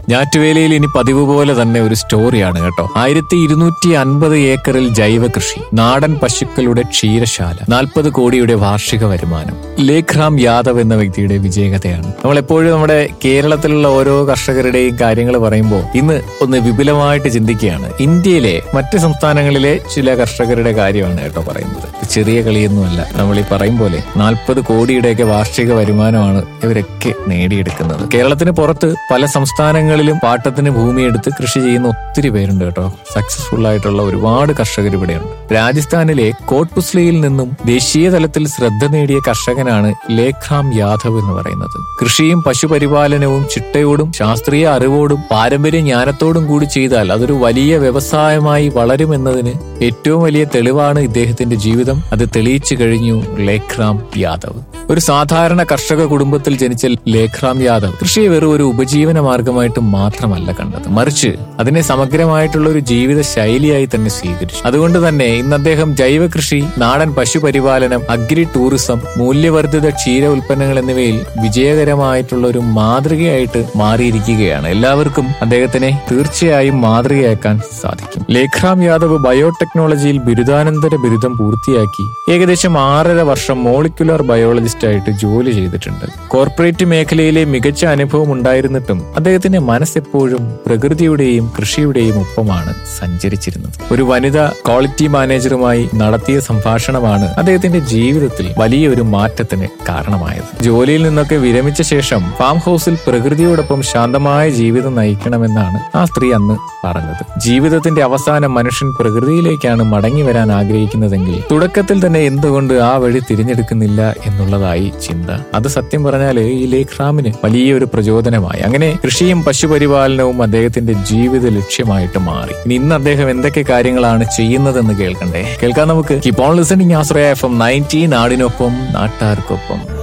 ഞാറ്റുവേലയിൽ ഇനി പതിവ് പോലെ തന്നെ ഒരു സ്റ്റോറിയാണ് കേട്ടോ ആയിരത്തി ഇരുന്നൂറ്റി അൻപത് ഏക്കറിൽ ജൈവ കൃഷി നാടൻ പശുക്കളുടെ ക്ഷീരശാല നാൽപ്പത് കോടിയുടെ വാർഷിക വരുമാനം ലേഖ്റാം യാദവ് എന്ന വ്യക്തിയുടെ വിജയകഥയാണ് നമ്മൾ എപ്പോഴും നമ്മുടെ കേരളത്തിലുള്ള ഓരോ കർഷകരുടെയും കാര്യങ്ങൾ പറയുമ്പോൾ ഇന്ന് ഒന്ന് വിപുലമായിട്ട് ചിന്തിക്കുകയാണ് ഇന്ത്യയിലെ മറ്റ് സംസ്ഥാനങ്ങളിലെ ചില കർഷകരുടെ കാര്യമാണ് കേട്ടോ പറയുന്നത് ഇത് ചെറിയ കളിയൊന്നുമല്ല നമ്മൾ ഈ പറയും പോലെ നാൽപ്പത് കോടിയുടെയൊക്കെ വാർഷിക വരുമാനമാണ് ഇവരൊക്കെ നേടിയെടുക്കുന്നത് കേരളത്തിന് പുറത്ത് പല സംസ്ഥാനങ്ങളിലും പാട്ടത്തിന് ഭൂമിയെടുത്ത് കൃഷി ചെയ്യുന്ന ഒത്തിരി പേരുണ്ട് കേട്ടോ സക്സസ്ഫുൾ ആയിട്ടുള്ള ഒരുപാട് കർഷകർ ഇവിടെയുണ്ട് രാജസ്ഥാനിലെ കോട്ട്പുസ്ലിയിൽ നിന്നും ദേശീയ തലത്തിൽ ശ്രദ്ധ നേടിയ കർഷകനാണ് ലേഖ്റാം യാദവ് എന്ന് പറയുന്നത് കൃഷിയും പശുപരിപാലനവും ചിട്ടയോടും ശാസ്ത്രീയ അറിവോടും പാരമ്പര്യ ജ്ഞാനത്തോടും കൂടി ചെയ്താൽ അതൊരു വലിയ വ്യവസായമായി വളരുമെന്നതിന് ഏറ്റവും വലിയ തെളിവാണ് ഇദ്ദേഹത്തിന്റെ ജീവിതം അത് തെളിയിച്ചു കഴിഞ്ഞു ലേഖ്റാം യാദവ് ഒരു സാധാരണ കർഷക കുടുംബത്തിൽ ജനിച്ച ലേഖ്റാം യാദവ് കൃഷിയെ വെറും ഒരു ഉപജീവന മാർഗമായിട്ട് മാത്രമല്ല കണ്ടത് മറിച്ച് അതിനെ സമഗ്രമായിട്ടുള്ള ഒരു ജീവിത ശൈലിയായി തന്നെ സ്വീകരിച്ചു അതുകൊണ്ട് തന്നെ ഇന്ന് അദ്ദേഹം ജൈവ കൃഷി നാടൻ പശുപരിപാലനം അഗ്രി ടൂറിസം മൂല്യവർദ്ധിത ക്ഷീര ഉൽപ്പന്നങ്ങൾ എന്നിവയിൽ വിജയകരമായിട്ടുള്ള ഒരു മാതൃകയായിട്ട് മാറിയിരിക്കുകയാണ് എല്ലാവർക്കും അദ്ദേഹത്തിനെ തീർച്ചയായും മാതൃകയാക്കാൻ സാധിക്കും ലേഖ്റാം യാദവ് ബയോടെക്നോളജിയിൽ ബിരുദാനന്തര ബിരുദം പൂർത്തിയാക്കി ഏകദേശം ആറര വർഷം മോളിക്കുലർ ബയോളജിസ്റ്റ് ആയിട്ട് ജോലി ചെയ്തിട്ടുണ്ട് കോർപ്പറേറ്റ് മേഖലയിലെ മികച്ച അനുഭവം ഉണ്ടായിരുന്നിട്ടും അദ്ദേഹത്തിന്റെ മനസ്സെപ്പോഴും പ്രകൃതിയുടെയും കൃഷിയുടെയും ഒപ്പമാണ് സഞ്ചരിച്ചിരുന്നത് ഒരു വനിത ക്വാളിറ്റി മാനേജറുമായി നടത്തിയ സംഭാഷണമാണ് അദ്ദേഹത്തിന്റെ ജീവിതത്തിൽ വലിയൊരു മാറ്റത്തിന് കാരണമായത് ജോലിയിൽ നിന്നൊക്കെ വിരമിച്ച ശേഷം ഫാം ഹൗസിൽ പ്രകൃതിയോടൊപ്പം ശാന്തമായ ജീവിതം നയിക്കണമെന്നാണ് ആ സ്ത്രീ അന്ന് പറഞ്ഞത് ജീവിതത്തിന്റെ അവസാനം മനുഷ്യൻ പ്രകൃതിയിലേക്കാണ് മടങ്ങി വരാൻ ആഗ്രഹിക്കുന്നതെങ്കിൽ തുടക്കത്തിൽ തന്നെ എന്തുകൊണ്ട് ആ വഴി തിരഞ്ഞെടുക്കുന്നില്ല എന്നുള്ളതായി ചിന്ത അത് സത്യം പറഞ്ഞാൽ ഈ ലേഖ്റാമിന് വലിയൊരു പ്രചോദനമായി അങ്ങനെ കൃഷിയും പശുപരിപാലനവും അദ്ദേഹത്തിന്റെ ജീവിത ലക്ഷ്യമായിട്ട് മാറി ഇനി ഇന്ന് അദ്ദേഹം എന്തൊക്കെ കാര്യങ്ങളാണ് ചെയ്യുന്നതെന്ന് കേൾക്കണ്ടേ കേൾക്കാൻ നമുക്ക് keep on listening Ashraya FM ninety നയൻറ്റി നാടിനൊപ്പം നാട്ടാർക്കൊപ്പം